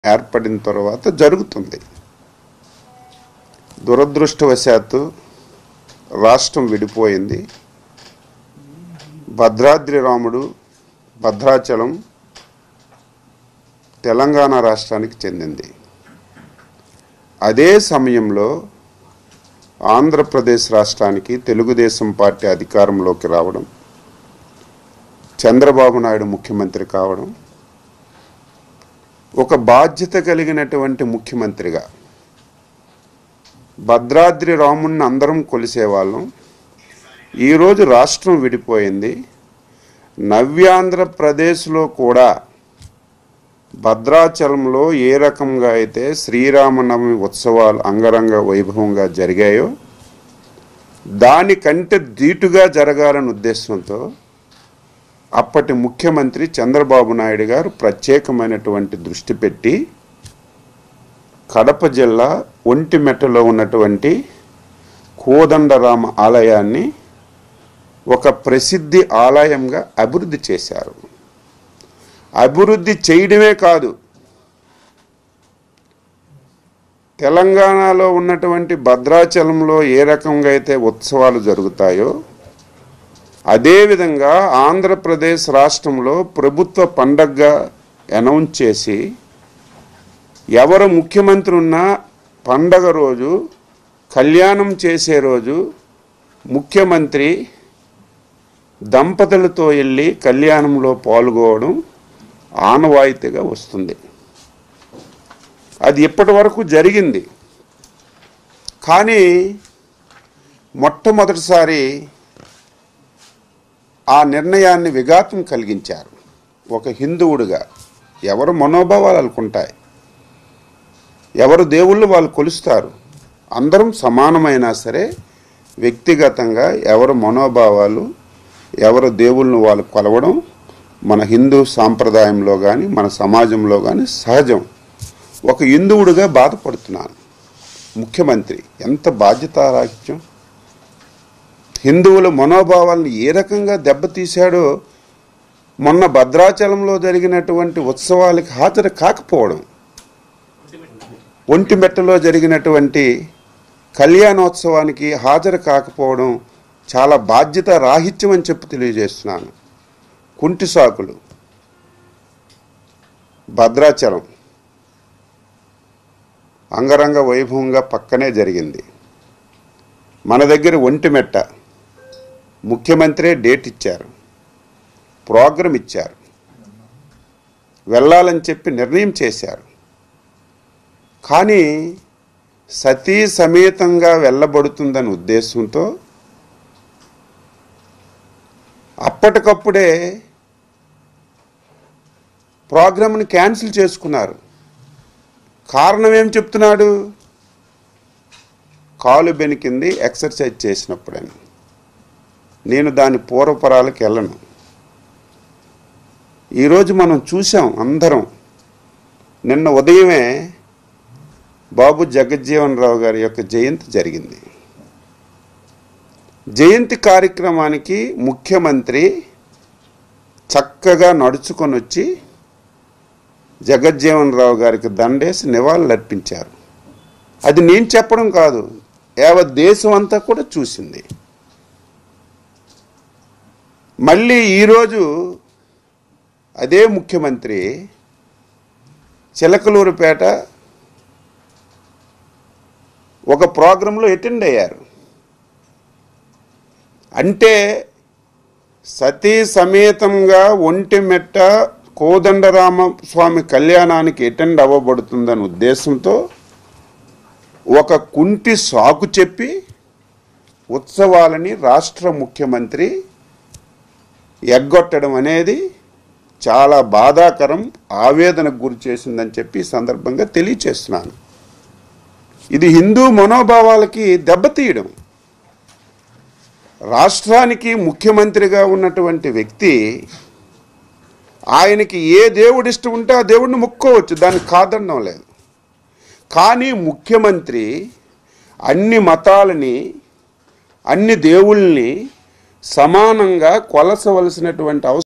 ఏర్పడిన తర్వాత జరుగుతుంది దురదృష్టవశాత్తు రాష్ట్రం విడిపోయింది భద్రాద్రి రాముడు భద్రాచలం తెలంగాణ రాష్ట్రానికి చెందింది అదే సమయంలో ఆంధ్రప్రదేశ్ రాష్ట్రానికి తెలుగుదేశం పార్టీ అధికారంలోకి రావడం చంద్రబాబు నాయుడు ముఖ్యమంత్రి కావడం ఒక బాధ్యత కలిగినటువంటి ముఖ్యమంత్రిగా భద్రాద్రి రాముణ్ణి అందరం కొలిసేవాళ్ళం ఈరోజు రాష్ట్రం విడిపోయింది నవ్యాంధ్రప్రదేశ్లో కూడా భద్రాచలంలో ఏ రకంగా అయితే శ్రీరామనవమి ఉత్సవాలు అంగరంగ వైభవంగా జరిగాయో దానికంటే ధీటుగా జరగాలనే ఉద్దేశంతో అప్పటి ముఖ్యమంత్రి చంద్రబాబు నాయుడు గారు ప్రత్యేకమైనటువంటి దృష్టి పెట్టి కడప జిల్లా ఒంటిమెట్టలో ఉన్నటువంటి కోదండరామ ఆలయాన్ని ఒక ప్రసిద్ధి ఆలయంగా అభివృద్ధి చేశారు అభివృద్ధి చేయడమే కాదు తెలంగాణలో ఉన్నటువంటి భద్రాచలంలో ఏ రకంగా అయితే ఉత్సవాలు జరుగుతాయో అదేవిధంగా ఆంధ్రప్రదేశ్ రాష్ట్రంలో ప్రభుత్వ పండగగా అనౌన్స్ చేసి ఎవరు ముఖ్యమంత్రి ఉన్నా పండగ రోజు కళ్యాణం చేసే రోజు ముఖ్యమంత్రి దంపతులతో వెళ్ళి కళ్యాణంలో పాల్గొవడం ఆనవాయితీగా వస్తుంది అది ఇప్పటి వరకు జరిగింది కానీ మొట్టమొదటిసారి ఆ నిర్ణయాన్ని విఘాతం కలిగించారు ఒక హిందువుడిగా ఎవరు మనోభావాలు అనుకుంటాయి ఎవరు దేవుళ్ళు వాళ్ళు కొలుస్తారు అందరం సమానమైనా సరే వ్యక్తిగతంగా ఎవరు మనోభావాలు ఎవరు దేవుళ్ళను వాళ్ళు కొలవడం మన హిందూ సాంప్రదాయంలో కానీ మన సమాజంలో కానీ సహజం ఒక హిందువుడిగా బాధపడుతున్నాను ముఖ్యమంత్రి ఎంత బాధ్యతారాహిత్యం హిందువుల మనోభావాలను ఏ రకంగా దెబ్బతీశాడో మొన్న భద్రాచలంలో జరిగినటువంటి ఉత్సవాలకి హాజరు కాకపోవడం ఒంటిమెట్టలో జరిగినటువంటి కళ్యాణోత్సవానికి హాజరు కాకపోవడం చాలా బాధ్యత రాహిత్యం అని చెప్పి తెలియజేస్తున్నాను కుంటి సాకులు భద్రాచలం అంగరంగ వైభవంగా పక్కనే జరిగింది మన దగ్గర ఒంటిమెట్ట ముఖ్యమంత్రి డేట్ ఇచ్చారు ప్రోగ్రాం ఇచ్చారు వెళ్ళాలని చెప్పి నిర్ణయం చేశారు కానీ సతీ సమేతంగా వెళ్ళబడుతుందనే ఉద్దేశంతో అప్పటికప్పుడే ప్రోగ్రామ్ని క్యాన్సిల్ చేసుకున్నారు కారణం ఏం చెప్తున్నాడు కాలు బెనికింది ఎక్సర్సైజ్ చేసినప్పుడని నేను దాని పూర్వపరాలకు వెళ్ళను ఈరోజు మనం చూసాం అందరం నిన్న ఉదయమే బాబు జగజ్జీవన్ రావు గారి యొక్క జయంతి జరిగింది జయంతి కార్యక్రమానికి ముఖ్యమంత్రి చక్కగా నడుచుకొని వచ్చి జగజ్జీవన్ రావు గారికి దండేసి నివాళులు అర్పించారు అది నేను చెప్పడం కాదు యావత్ దేశం అంతా కూడా చూసింది మళ్ళీ ఈరోజు అదే ముఖ్యమంత్రి చిలకలూరుపేట ఒక ప్రోగ్రాంలో అటెండ్ అయ్యారు అంటే సతీ సమేతంగా ఒంటిమెట్ట కోదండరామ స్వామి కళ్యాణానికి అటెండ్ అవ్వబడుతుందనే ఉద్దేశంతో ఒక కుంటి సాకు చెప్పి ఉత్సవాలని రాష్ట్ర ముఖ్యమంత్రి ఎగ్గొట్టడం అనేది చాలా బాధాకరం ఆవేదనకు గురి చేసిందని చెప్పి ఈ సందర్భంగా తెలియచేస్తున్నాను ఇది హిందూ మనోభావాలకి దెబ్బతీయడం రాష్ట్రానికి ముఖ్యమంత్రిగా ఉన్నటువంటి వ్యక్తి ఆయనకి ఏ దేవుడు ఇష్టం ఉంటే ఆ దేవుడిని మొక్కోవచ్చు దానికి కాదనడం లేదు కానీ ముఖ్యమంత్రి అన్ని మతాలని అన్ని దేవుళ్ళని సమానంగా కొలసవలసినటువంటి అవసరం